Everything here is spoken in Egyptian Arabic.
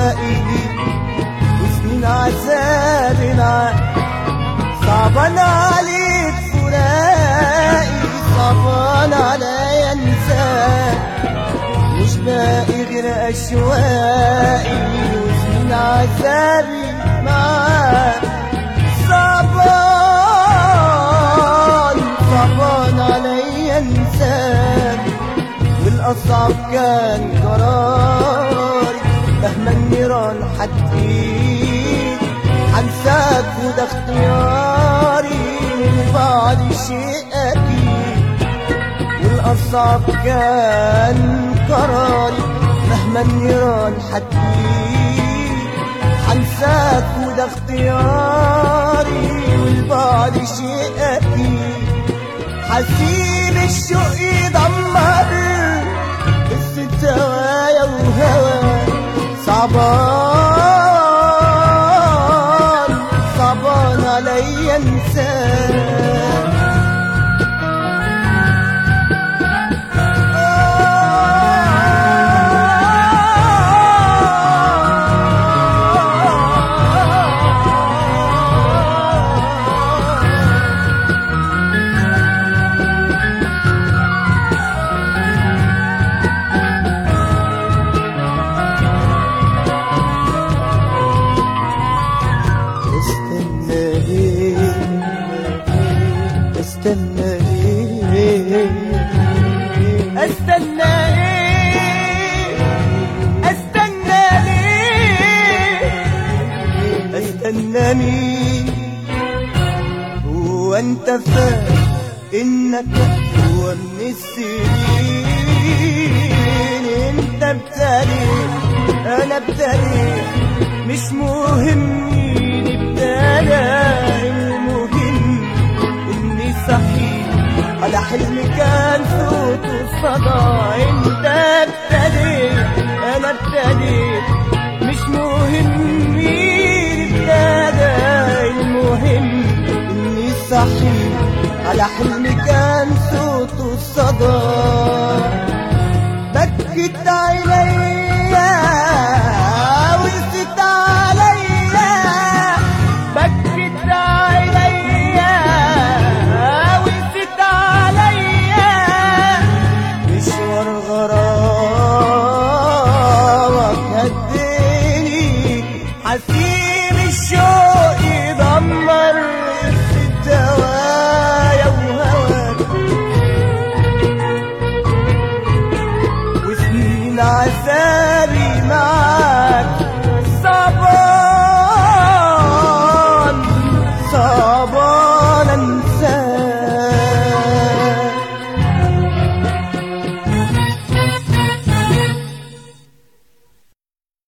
اشواقي وسنين عذابي معاك صعبان عليك فراقي صعبان عليا انساك مش باقي غير اشواقي وسنين عذابي معاك صعبان صعبان عليا انساك والاصعب كان قراري مهما النيران حتجيك هنساك وده اختياري بعد شيء اكيد والاصعب كان قراري مهما النيران حتجيك هنساك وده اختياري والبعد شيء اكيد حسيب الشوق يدمر قصة هوايا وهوى صعبان صعبان عليا انساك استنى ليه استنى ليه استنى ليه استنى ليه استنى مين هو انت فاهم انك هو من السنين انت ابتديت انا ابتديت مش مهم مين ابتدى المهم اني صحيح على حلم كان صوته صدى انت ابتديت انا ابتديت مش مهم مين ابتدى المهم اني صحيح على حلم كان صوته صدى بكت